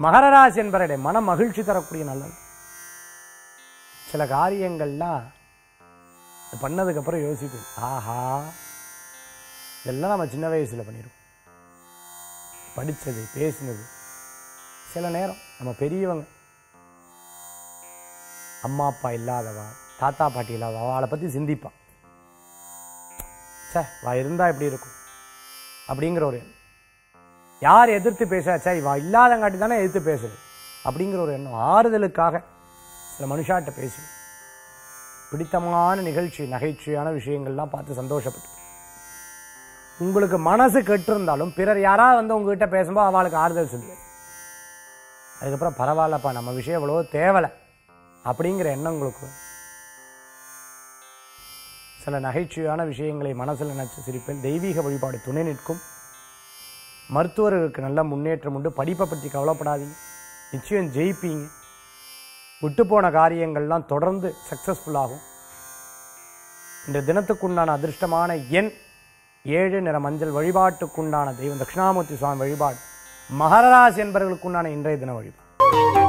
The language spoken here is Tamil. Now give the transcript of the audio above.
மகர ராசி என்பவருடைய மன மகிழ்ச்சி தரக்கூடிய நல்லது சில காரியங்கள்லாம் இது பண்ணதுக்கப்புறம் யோசிப்பேன் ஆஹா இதெல்லாம் நம்ம சின்ன வயசுல பண்ணிடுவோம் படிச்சது பேசினது சில நேரம் நம்ம பெரியவங்க அம்மா அப்பா இல்லாதவா தாத்தா பாட்டி இல்லாதவா அவளை பற்றி சிந்திப்பான் சே வா இருந்தா எப்படி இருக்கும் அப்படிங்கிற ஒரு எண்ணம் யார் எதிர்த்து பேசாச்சா இவா இல்லாதங்காட்டி தானே எதிர்த்து பேசுது அப்படிங்கிற ஒரு எண்ணம் ஆறுதலுக்காக சில மனுஷாட்ட பேசி பிடித்தமான நிகழ்ச்சி நகைச்சுவையான விஷயங்கள்லாம் பார்த்து சந்தோஷப்பட்டு உங்களுக்கு மனசு கெட்டிருந்தாலும் பிறர் யாராவது வந்து உங்ககிட்ட பேசும்போது அவளுக்கு ஆறுதல் சொல்லுவேன் அதுக்கப்புறம் பரவாயில்லப்பா நம்ம விஷயம் எவ்வளவோ தேவலை அப்படிங்கிற எண்ணம் உங்களுக்கு வரும். சில நகைச்சுவையான விஷயங்களை மனசில் நினைச்சு சிரிப்பேன் தெய்வீக வழிபாடு துணை நிற்கும் மருத்துவர்களுக்கு நல்ல முன்னேற்றம் உண்டு படிப்பை பற்றி கவலைப்படாதீங்க நிச்சயம் ஜெயிப்பீங்க விட்டு போன காரியங்கள்லாம் தொடர்ந்து சக்சஸ்ஃபுல் ஆகும் இந்த தினத்துக்குண்டான அதிர்ஷ்டமான எண் ஏழு நிற மஞ்சள் வழிபாட்டுக்குண்டான தெய்வம் தட்சிணாமூர்த்தி சுவாமி வழிபாடு மகராசி என்பவர்களுக்குண்டான இன்றைய தின வழிபாடு